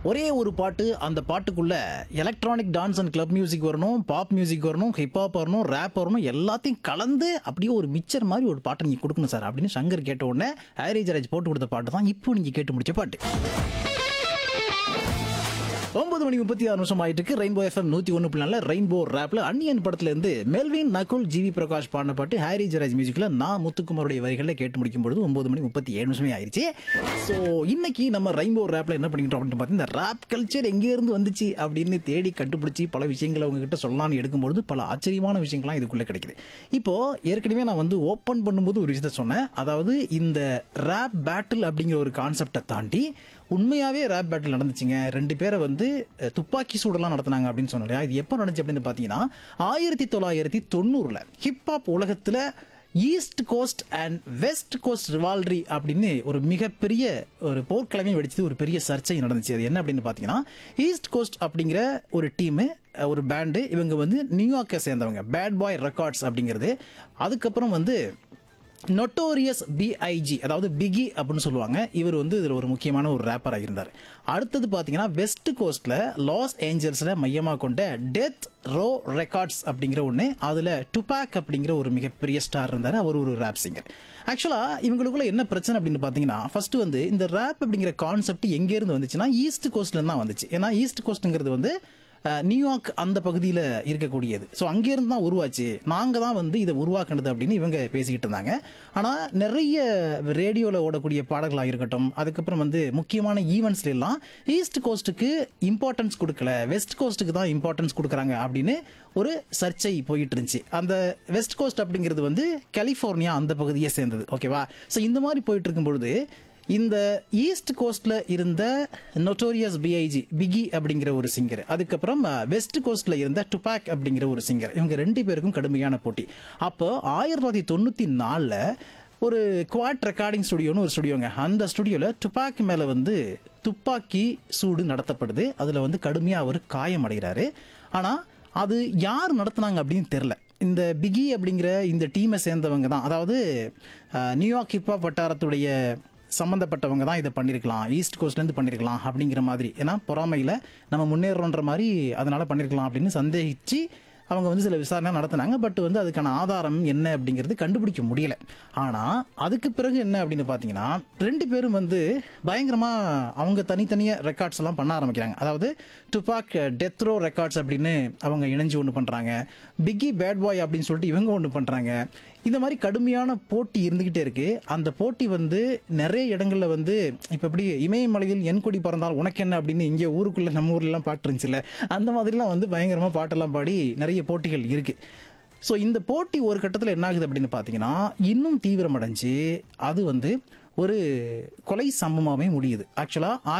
ஒரே ஒரு பாட்டு அந்த பாட்டுக்குள்ள electronic dance and club music வரணும் பாப் மியூசிக் வரணும் ஹிப்ஹாப் வரணும் ரேப் வரணும் எல்லாத்தையும் கலந்து அப்படியே ஒரு மிக்சர் மாதிரி ஒரு பாட்டை நீங்க கொடுக்கணும் சார் அப்படின்னு சங்கர் கேட்ட உடனே ஹாரிஸ் ராஜ் போட்டு கொடுத்த பாட்டு தான் இப்போ நீங்க கேட்டு முடிச்ச பாட்டு ஒன்பது மணி முப்பத்தி ஆறு நிமிஷம் ஆயிட்டு இருக்கு ரெயின்போ எஃப்எம் நூத்தி ஒன்று பிள்ளால ரெயின்போ ரேப்ல அன்னியன் படத்துல இருந்து மெல்வின் நகுல் ஜிவி பிரகாஷ் பாடின பாட்டு ஹாரி ஜராஜ் மியூசிக்ல நான் முத்துக்குமாருடைய வரிகளில் கேட்டு முடிக்கும் பொழுது ஒன்பது மணி முப்பத்தி ஏழு நிமிஷமே ஆயிருச்சு ஸோ இன்னைக்கு நம்ம ரெயின்போ ரேப்ல என்ன பண்ணிட்டோம் அப்படின்னு பார்த்தீங்கன்னா இந்த ரேப் கல்ச்சர் எங்கே இருந்து வந்துச்சு அப்படின்னு தேடி கண்டுபிடிச்சி பல விஷயங்களை உங்ககிட்ட சொல்லலாம்னு எடுக்கும்பொழுது பல ஆச்சரியமான விஷயங்கள்லாம் இதுக்குள்ள கிடைக்குது இப்போ ஏற்கனவே நான் வந்து ஓப்பன் பண்ணும்போது ஒரு விஷயத்த சொன்னேன் அதாவது இந்த ரேப் பேட்டில் அப்படிங்கிற ஒரு கான்செப்டை தாண்டி உண்மையாவே ரேப் பேட்டில் நடந்துச்சுங்க ரெண்டு பேரை வந்து அஹ், துப்பாக்கி சூடெல்லாம் நடத்துனாங்க அப்படின்னு சொன்னோம் இல்லையா இது எப்போ நடந்துச்சு அப்படின்னு பார்த்தீங்கன்னா ஆயிரத்தி தொள்ளாயிரத்தி தொண்ணூறுல ஹிப்ஹாப் உலகத்துல east coast and west coast rivalry அப்படின்னு ஒரு மிகப்பெரிய ஒரு போர்க்கிழமை வெடிச்சது ஒரு பெரிய சர்ச்சை நடந்துச்சு அது என்ன அப்படின்னு பார்த்தீங்கன்னா ஈஸ்ட் கோஸ்ட் அப்படிங்கிற ஒரு டீமு ஒரு பேண்டு இவங்க வந்து நியூயார்க்கை சேர்ந்தவங்க பேட் பாய் ரெக்கார்ட்ஸ் அப்படிங்கிறது அதுக்கப்புறம் வந்து நொட்டோரியஸ் பிஐஜி அதாவது பிகி அப்படின்னு சொல்லுவாங்க இவர் வந்து இதில் ஒரு முக்கியமான ஒரு ரேப்பராக இருந்தார் அடுத்தது பார்த்தீங்கன்னா வெஸ்ட் கோஸ்ட்ல லாஸ் ஏஞ்சல்ஸில் மையமாக கொண்ட டெத் ரோ ரெக்கார்ட்ஸ் அப்படிங்கிற ஒன்று அதில் டுபாக் அப்படிங்கிற ஒரு மிகப்பெரிய ஸ்டார் இருந்தார் அவர் ஒரு ரேப் சிங்கர் ஆக்சுவலாக இவங்களுக்குள்ள என்ன பிரச்சனை அப்படின்னு பார்த்தீங்கன்னா ஃபர்ஸ்ட் வந்து இந்த ரேப் அப்படிங்கிற கான்செப்ட் எங்கேருந்து வந்துச்சுன்னா ஈஸ்ட் கோஸ்ட்லேருந்து தான் வந்துச்சு ஏன்னா ஈஸ்ட் கோஸ்ட்டுங்கிறது வந்து அஹ், நியூயார்க் அந்த பகுதியில் இருக்கக்கூடியது ஸோ அங்கேருந்து தான் உருவாச்சு நாங்கள் தான் வந்து இதை உருவாக்குனது அப்படின்னு இவங்க பேசிக்கிட்டு இருந்தாங்க ஆனால் நிறைய ரேடியோவில் ஓடக்கூடிய பாடல்களாக இருக்கட்டும் அதுக்கப்புறம் வந்து முக்கியமான ஈவெண்ட்ஸ்ல எல்லாம் ஈஸ்ட் கோஸ்ட்டுக்கு இம்பார்ட்டன்ஸ் கொடுக்கல வெஸ்ட் கோஸ்ட்டுக்கு தான் இம்பார்ட்டன்ஸ் கொடுக்குறாங்க அப்படின்னு ஒரு சர்ச்சை போயிட்டு இருந்துச்சு அந்த வெஸ்ட் கோஸ்ட் அப்படிங்கிறது வந்து கலிஃபோர்னியா அந்த பகுதியை சேர்ந்தது ஓகேவா ஸோ இந்த மாதிரி போயிட்டு இருக்கும் பொழுது இந்த ஈஸ்ட் கோஸ்ட்ல இருந்த நொட்டோரியஸ் பிஐஜி பிகி அப்படிங்கிற ஒரு சிங்கர் அதுக்கப்புறம் வெஸ்ட் கோஸ்ட்ல இருந்த டுபாக் அப்படிங்கிற ஒரு சிங்கர் இவங்க ரெண்டு பேருக்கும் கடுமையான போட்டி அப்போ ஆயிரத்தி தொள்ளாயிரத்தி தொண்ணூத்தி நாலுல ஒரு குவாட் ரெக்கார்டிங் ஸ்டுடியோன்னு ஒரு ஸ்டுடியோங்க அந்த ஸ்டுடியோல டுபாக் மேல வந்து துப்பாக்கி சூடு நடத்தப்படுது அதுல வந்து கடுமையா அவர் காயமடைகிறாரு ஆனா அது யார் நடத்துனாங்க அப்படின்னு தெரியல இந்த பிகி அப்படிங்கிற இந்த டீமை சேர்ந்தவங்க தான் அதாவது அஹ், நியூயார்க் ஹிப்ஹாப் வட்டாரத்துடைய சம்மந்தப்பட்டவங்க தான் இதை பண்ணியிருக்கலாம் ஈஸ்ட் கோஸ்ட்லேருந்து பண்ணியிருக்கலாம் அப்படிங்கிற மாதிரி ஏன்னா பொறாமையில் நம்ம முன்னேறோன்ற மாதிரி அதனால பண்ணியிருக்கலாம் அப்படின்னு சந்தேகிச்சு அவங்க வந்து சில விசாரணை நடத்தினாங்க பட் வந்து அதுக்கான ஆதாரம் என்ன அப்படிங்கிறது கண்டுபிடிக்க முடியல ஆனால் அதுக்கு பிறகு என்ன அப்படின்னு பார்த்தீங்கன்னா ரெண்டு பேரும் வந்து பயங்கரமாக அவங்க தனித்தனியாக ரெக்கார்ட்ஸ் எல்லாம் பண்ண ஆரம்பிக்கிறாங்க அதாவது டுபாக் டெத்ரோ ரெக்கார்ட்ஸ் அப்படின்னு அவங்க இணைஞ்சு ஒன்று பண்ணுறாங்க பிக்கி பேட் பாய் அப்படின்னு சொல்லிட்டு இவங்க ஒன்று பண்ணுறாங்க இந்த மாதிரி கடுமையான போட்டி இருந்துகிட்டே இருக்கு அந்த போட்டி வந்து நிறைய இடங்கள்ல வந்து இப்ப எப்படி இமயமலையில் என் கொடி பறந்தால் உனக்கு என்ன அப்படின்னு இங்கே ஊருக்குள்ள நம்ம ஊர்ல எல்லாம் பாட்டு இருந்துச்சுல்ல அந்த மாதிரிலாம் வந்து பயங்கரமா பாட்டெல்லாம் பாடி நிறைய போட்டிகள் இருக்கு ஸோ இந்த போட்டி ஒரு கட்டத்தில் என்ன ஆகுது அப்படின்னு பார்த்தீங்கன்னா இன்னும் தீவிரமடைஞ்சு அது வந்து ஒரு கொலை சம்பவமாகவே முடியுது ஆக்சுவலாக